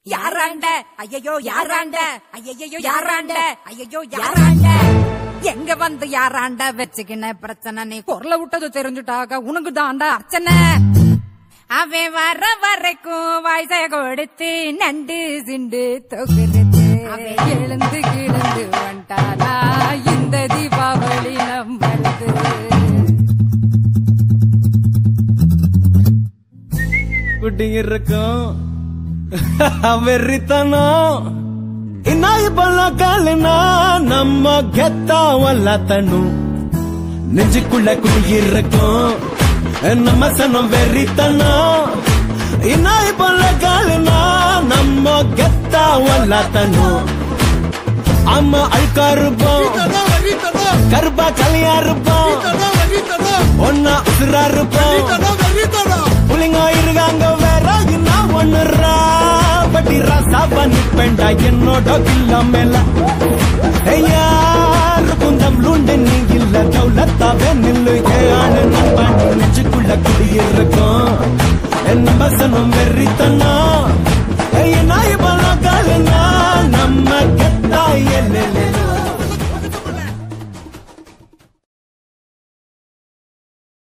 யாராண்ட ஐயையோ யாராண்ட ஐயையோ யாராண்ட ஐயையோ யாராண்ட எங்க வந்து யாராண்ட வச்சுக்கின பிரச்சனை நீ குரல விட்டது தெரிஞ்சுட்டாக உனக்கு தாண்டா அர்ச்சனை அவன் வர வரைக்கும் வயசை கொடுத்து நண்டு சிண்டு தொகுறது அவன் எழுந்து கிழந்து வந்துட்டானா இந்த தீபாவளி நம்மளுது குட்டிங்க இருக்கும் வெறித்தனம் இன்னாய் பல்ல காலினா நம்ம கெத்தா வல்லத்தனும் நெஞ்சுக்குள்ள குடியிருக்கும் நம்ம சனம் வெறித்தனம் இன்னாய் பல்ல காலினா நம்ம கெத்தா வல்லத்தனும் அம்மா அழுக்கா இருப்போம் கருப்பா கலியா இருப்போம் ஒன்னா உசுரா இருப்போம் புள்ளிங்க இருக்காங்க வேற நான் ஒண்ணுறா பட்டி ராசாவா நிப்பேண்டா என்னோட கில்ல மேல யாருக்கும் தம்லுண்டு நீ இல்ல தௌலத்தாவே நில்லு ஏழு நண்பன் நெஞ்சுக்குள்ள குடியிருக்கும் என்ன பசனம் வெறித்தனா